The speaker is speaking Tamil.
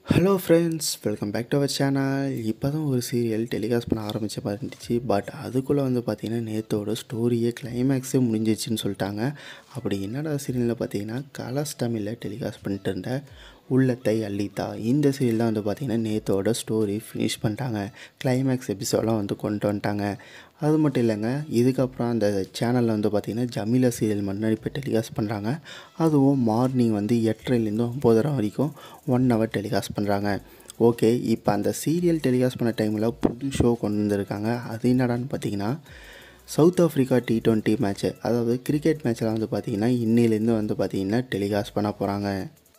hello friends welcome back to our channel இப்போ தான் ஒரு சீரியல் டெலிகாஸ்ட் பண்ண ஆரம்பித்த மாதிரி இருந்துச்சு பட் அதுக்குள்ளே வந்து பார்த்திங்கன்னா நேத்தோட ஸ்டோரியே கிளைமேக்ஸே முடிஞ்சிச்சுன்னு சொல்லிட்டாங்க அப்படி என்னடா சீரியலில் பார்த்தீங்கன்னா கலர்ஸ் தமிழில் டெலிகாஸ்ட் பண்ணிட்டு இருந்த உள்ளத்தை அள்ளித்தா இந்த சீரியல் தான் வந்து பார்த்திங்கன்னா நேத்தோட ஸ்டோரி ஃபினிஷ் பண்ணிட்டாங்க கிளைமேக்ஸ் எபிசோடெலாம் வந்து கொண்டு வந்துட்டாங்க அது மட்டும் இல்லைங்க இதுக்கப்புறம் அந்த சேனலில் வந்து பார்த்திங்கன்னா ஜமீலா சீரியல் மட்டும் இப்போ டெலிகாஸ்ட் பண்ணுறாங்க அதுவும் மார்னிங் வந்து எட்டரைலேருந்து ஒம்போதரை வரைக்கும் ஒன் ஹவர் டெலிகாஸ்ட் பண்ணுறாங்க ஓகே இப்போ அந்த சீரியல் டெலிகாஸ்ட் பண்ண டைமில் புது ஷோ கொண்டு வந்திருக்காங்க அது என்னடான்னு பார்த்தீங்கன்னா south Africa T twenty match அதாவது கிரிக்கெட் மேட்ச்சில் வந்து பார்த்திங்கன்னா இன்னிலேருந்து வந்து பார்த்திங்கன்னா டெலிகாஸ்ட் பண்ண போகிறாங்க